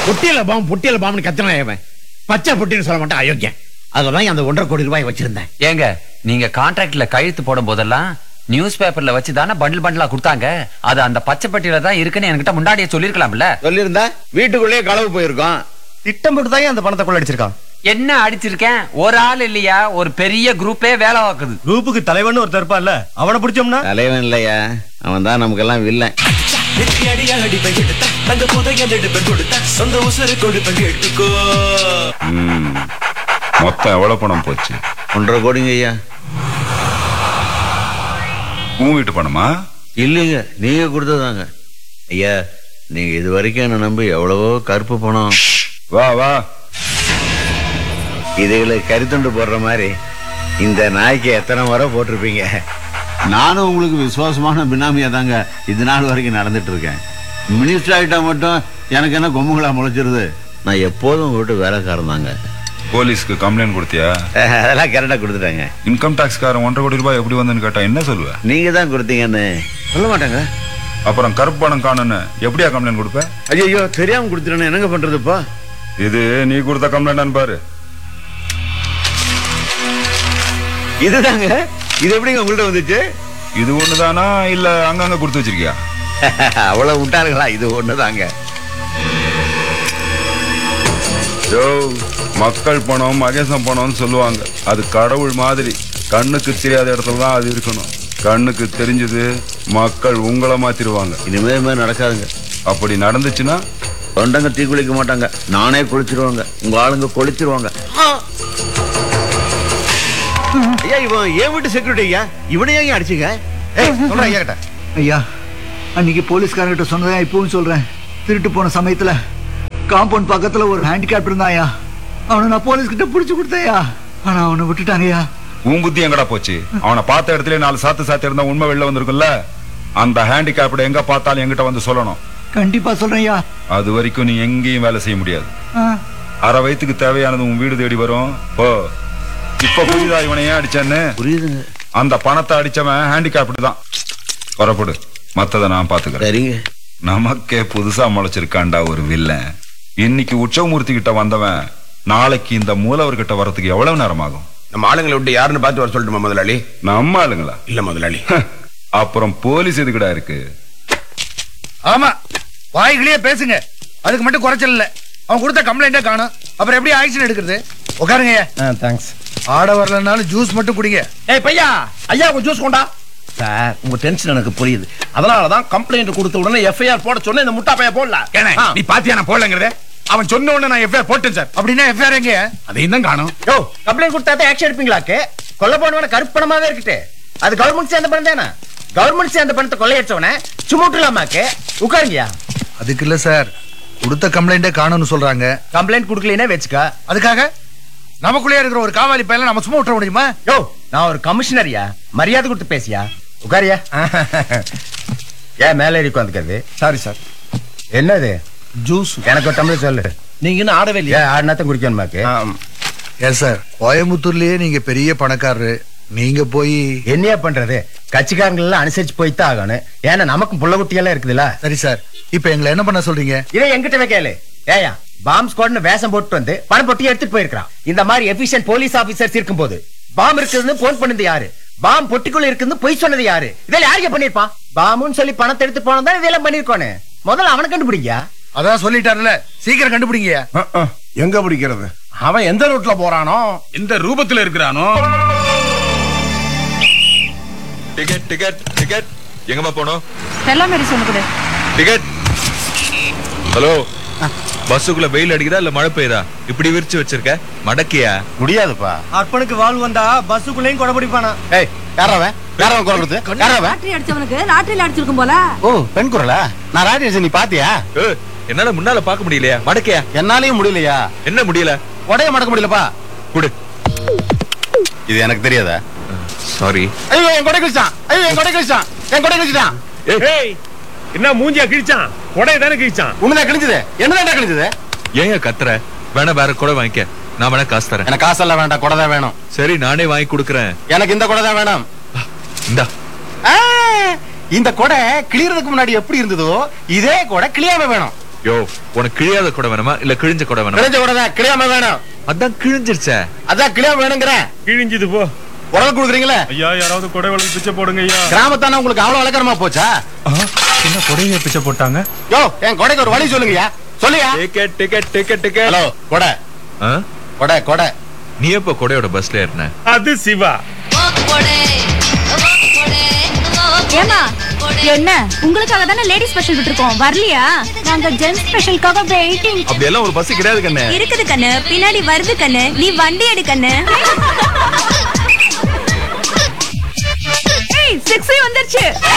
பொட்டியல bomb பொட்டியல பாம்னு கத்தினா இவன் பச்சை பொட்டின்னு சொல்ல மாட்டான் அயோக்கியன் அதுலதான் அந்த ஒன்றரை கோடி ரூபாய் வச்சிருந்தேன் ஏங்க நீங்க கான்ட்ராக்ட்ல கையெழுத்து போடும் போதெல்லாம் நியூஸ் பேப்பர்ல வச்சு தானே பண்டில் பண்டிலா கொடுத்தாங்க அது அந்த பச்சை பெட்டியில தான் இருக்குன்னு என்கிட்ட முன்னாடியே சொல்லிருக்கலாம்ல சொல்லியிருந்தா வீட்டுக்குள்ளேயே களவு போயிருக்கோம் திட்டம் போட்டு தான் அந்த பணத்தை கொள்ளடிச்சிருக்கான் என்ன அடிச்சிருக்கேன் ஒரு ஆள் இல்லையா ஒரு பெரிய குரூப்பே வேலை பார்க்குது குரூப்புக்கு தலைவன் ஒருத்தர் இருப்பான்ல அவனை பிடிச்சோம்னா தலைவன் இல்லையா அவன் தான் நமக்கெல்லாம் வில்லன் வெற்றி அடியா அடிப்பேன் எடுத்த தங்க புதையல் எடுப்பேன் கொடுத்த சொந்த உசரு கொடுப்பேன் கேட்டுக்கோ ம். மொத்தம் எவ்வளவு பணம் போச்சு ஒன்றரை கோடிங்க ஐயா உன் வீட்டு பணமா இல்லைங்க நீங்க கொடுத்ததாங்க ஐயா நீங்க இது வரைக்கும் என்ன நம்பி எவ்வளவோ கருப்பு பணம் வா வா இதுகளை கரித்துண்டு போடுற மாதிரி இந்த நாய்க்கு எத்தனை முறை போட்டிருப்பீங்க நானும் உங்களுக்கு விசுவாசமான பினாமியா தாங்க இது நாள் வரைக்கும் நடந்துட்டு இருக்கேன் மினிஸ்டர் ஆகிட்டா மட்டும் எனக்கு என்ன கொம்புகளா முளைச்சிருது நான் எப்போதும் உங்கள்கிட்ட வேலைக்காரன் தாங்க போலீஸ்க்கு கம்ப்ளைண்ட் கொடுத்தியா அதெல்லாம் கரெக்டாக கொடுத்துட்டாங்க இன்கம் டாக்ஸ்காரன் ஒன்றரை கோடி ரூபாய் எப்படி வந்துன்னு கேட்டா என்ன சொல்லுவ நீங்க தான் கொடுத்தீங்கன்னு சொல்ல மாட்டாங்க அப்புறம் கருப்பு பணம் காணுன்னு எப்படியா கம்ப்ளைண்ட் கொடுப்ப ஐயோ தெரியாம கொடுத்துட்டேன்னு என்னங்க பண்றதுப்பா இது நீ கொடுத்த கம்ப்ளைண்ட் பாரு இதுதாங்க இது எப்படிங்க உங்கள்ட்ட வந்துச்சு இது ஒண்ணுதானா இல்ல அங்கங்க கொடுத்து வச்சிருக்கியா அவ்வளவு விட்டாருங்களா இது ஒண்ணுதாங்க யோ மக்கள் பணம் மகேசம் பணம்னு சொல்லுவாங்க அது கடவுள் மாதிரி கண்ணுக்கு தெரியாத இடத்துல தான் அது இருக்கணும் கண்ணுக்கு தெரிஞ்சது மக்கள் உங்களை மாத்திருவாங்க இனிமே இது மாதிரி நடக்காதுங்க அப்படி நடந்துச்சுன்னா தொண்டங்க தீ குளிக்க மாட்டாங்க நானே குளிச்சிருவாங்க உங்க ஆளுங்க கொளிச்சிருவாங்க ஐயா இவன் ஏன் வீட்டு செக்யூரிட்டி ஐயா இவனை ஏன் அடிச்சுங்க சொல்றேன் ஐயா கிட்ட ஐயா அன்னைக்கு போலீஸ்காரங்கிட்ட சொன்னதா இப்பவும் சொல்றேன் திருட்டு போன சமயத்துல காம்பவுண்ட் பக்கத்துல ஒரு ஹேண்டிகேப் இருந்தாயா அவனை நான் போலீஸ் கிட்ட புடிச்சு கொடுத்தேயா ஆனா அவனை விட்டுட்டாங்கய்யா உன் புத்தி எங்கடா போச்சு அவனை பார்த்த இடத்துல நாலு சாத்து சாத்தி இருந்தா உண்மை வெளில வந்திருக்கும்ல அந்த ஹேண்டிகேப்ட எங்க பார்த்தாலும் என்கிட்ட வந்து சொல்லணும் கண்டிப்பா சொல்றேன்யா அது வரைக்கும் நீ எங்கேயும் வேலை செய்ய முடியாது ஆ, அரை வயித்துக்கு தேவையானது உன் வீடு தேடி வரும் ஓ இப்ப புரியுதா இவனை ஏன் அடிச்சான்னு புரியுதுங்க அந்த பணத்தை அடிச்சவன் ஹேண்டிகேப்டு தான் புறப்படு மத்ததை நான் பாத்துக்கிறேன் சரிங்க நமக்கே புதுசா முளைச்சிருக்காண்டா ஒரு வில்லன் இன்னைக்கு உற்சவமூர்த்தி கிட்ட வந்தவன் நாளைக்கு இந்த மூலவர்கிட்ட வரதுக்கு எவ்வளவு நேரம் ஆகும் நம்ம ஆளுங்களை விட்டு யாருன்னு பார்த்து வர சொல்லட்டுமா முதலாளி நம்ம ஆளுங்களா இல்ல முதலாளி அப்புறம் போலீஸ் எதுக்குடா இருக்கு ஆமா வாய்களையே பேசுங்க அதுக்கு மட்டும் குறைச்சல் இல்ல அவன் கொடுத்த கம்ப்ளைண்ட்டே காணும் அப்புறம் எப்படி ஆக்ஷன் எடுக்கிறது உட்காருங்க தேங்க்ஸ் ஆட வரலனாலும் ஜூஸ் மட்டும் குடிங்க ஏய் பையா ஐயா கொஞ்சம் ஜூஸ் கொண்டா சார் உங்க டென்ஷன் எனக்கு புரியுது அதனால தான் கம்ப்ளைண்ட் கொடுத்த உடனே எஃப்ஐஆர் போட சொன்ன இந்த முட்டா பைய போடல ஏண்ணே, ஆ. நீ பாத்தியா நான் போடலங்கிறத அவன் சொன்ன உடனே நான் எஃப்ஐஆர் போட்டேன் சார் அப்படின்னா எஃப்ஐஆர் எங்க அதையும் தான் காணும் யோ கம்ப்ளைண்ட் கொடுத்தா தான் ஆக்ஷன் எடுப்பீங்களாக்கு கொல்ல போனவன கருப்பு பணமாவே இருக்கட்டு அது கவர்மெண்ட் சேர்ந்த பணம் தானே கவர்மெண்ட் சேர்ந்த பணத்தை கொள்ளையடிச்சவன சும்மா விட்டுலாமாக்கு உட்காருங்கயா அதுக்கு இல்ல சார் கொடுத்த கம்ப்ளைண்டே காணும்னு சொல்றாங்க கம்ப்ளைண்ட் கொடுக்கலைன்னா வச்சுக்க அதுக்காக நமக்குள்ளே இருக்கிற ஒரு காவாலி பையல நம்ம சும்மா விட்டுற முடியுமா யோ நான் ஒரு கமிஷனரியா மரியாதை கொடுத்து பேசியா உட்காரியா ஏன் மேலே இருக்கு வந்துக்கிறது சாரி சார் என்னது ஜூஸ் எனக்கு ஒரு டம்ளர் சொல்லு நீங்க இன்னும் ஆடவே ஏன் ஆடினாத்தான் குடிக்கணுமாக்கு எஸ் சார் கோயம்புத்தூர்லயே நீங்க பெரிய பணக்காரரு நீங்க போய் என்னையா பண்றது கட்சிக்காரங்க எல்லாம் அனுசரிச்சு போய்த்தான் ஆகணும் ஏன்னா நமக்கும் புள்ள குட்டியெல்லாம் இருக்குதுல்ல சரி சார் இப்ப எங்களை என்ன பண்ண சொல்றீங்க இதை எங்கிட்ட கேளு ஏயா பாம் ஸ்குவாட்னு வேஷம் போட்டு வந்து பணம் பொட்டி எடுத்துட்டு போயிருக்கான் இந்த மாதிரி எபிஷியன்ட் போலீஸ் ஆபீசர்ஸ் இருக்கும்போது பாம் இருக்குதுன்னு போன் பண்ணது யாரு பாம் பொட்டிக்குள்ள இருக்குன்னு பொய் சொன்னது யாரு இதெல்லாம் யாருக்கு பண்ணிருப்பான் பாம்புன்னு சொல்லி பணத்தை எடுத்து போனதா இதெல்லாம் பண்ணிருக்கோனு முதல்ல அவனை கண்டுபிடிங்க அதான் சொல்லிட்டாருல சீக்கிரம் கண்டுபிடிங்க எங்க பிடிக்கிறது அவன் எந்த ரூட்ல போறானோ எந்த ரூபத்துல இருக்கிறானோ டிக்கெட் டிக்கெட் டிக்கெட் எங்கம்மா போனோம் செல்லம் மாரி சொல்லு கூட டிக்கெட் ஹலோ பஸ்ஸுக்குள்ள வெயில் அடிக்குதா இல்ல மழை பெய்யுதா இப்படி விரிச்சு வச்சிருக்க மடக்கியா முடியாதுப்பா அப்பனுக்கு வாழ் வந்தா பஸ்ஸுக்குள்ளேயும் கொடை பிடிப்பானா ஏய் யாரவன் யாரவன் குரல் கொடுத்து யாரவன் லாட்டரி அடிச்சவனுக்கு லாட்டரியில அடிச்சிருக்கும் போல ஓ பெண் குரலா நான் ராஜேஷ் நீ பாத்தியா ஏய், என்னால முன்னால பார்க்க முடியலையா மடக்கியா என்னாலையும் முடியலையா என்ன முடியல உடைய மடக்க முடியலப்பா குடு இது எனக்கு தெரியாதா சாரி ஐயோ என் கொடை கிழிச்சான் ஐயோ என் கொடை கிழிச்சான் என் கொடை கிழிச்சிட்டான் ஏய் என்ன மூஞ்சியா கிழிச்சான் கொடைய தானே கிழிச்சான் உண்மைதான் கிழிஞ்சது என்னதான் கிழிஞ்சது ஏன் கத்துற வேணா வேற கூட வாங்கிக்க நான் வேணா காசு தரேன் எனக்கு காசெல்லாம் வேண்டாம் கொடை தான் வேணும் சரி நானே வாங்கி கொடுக்கறேன் எனக்கு இந்த கொடை தான் வேணும் இந்தா ஆ, இந்த கொடை கிளியறதுக்கு முன்னாடி எப்படி இருந்ததோ இதே கொடை கிளியாம வேணும் யோ உனக்கு கிழியாத கூட வேணுமா இல்ல கிழிஞ்ச கூட வேணுமா கிழிஞ்ச கூட தான் கிளியாம வேணும் அதான் கிழிஞ்சிருச்சே அதான் கிளியாம வேணுங்கிறேன் கிழிஞ்சது போ உடல் கொடுக்குறீங்களே ஐயா யாராவது கொடை வளர்த்து பிச்சை போடுங்க ஐயா கிராமத்தான உங்களுக்கு அவ்வளவு வழக்கரமா போச்சா என்ன கொடையை பிச்சை போட்டாங்க யோ என் கொடைக்கு ஒரு வழி சொல்லுங்கயா சொல்லுயா ticket ticket ticket ticket hello Kodai ஆ? கொடை கொடை நீ எப்ப கொடையோட பஸ்ல ஏறின அது சிவா ஏமா என்ன உங்களுக்காக தானே லேடி ஸ்பெஷல் விட்டுருக்கோம் வரலையா நாங்க ஜென்ஸ் ஸ்பெஷலுக்காக வெயிட்டிங் அப்படி எல்லாம் ஒரு பஸ் கிடையாது கண்ணு இருக்குது கண்ணு பின்னாடி வருது கண்ணு நீ வண்டி எடு கண்ணு ஏய் சிக்ஸி வந்துருச்சு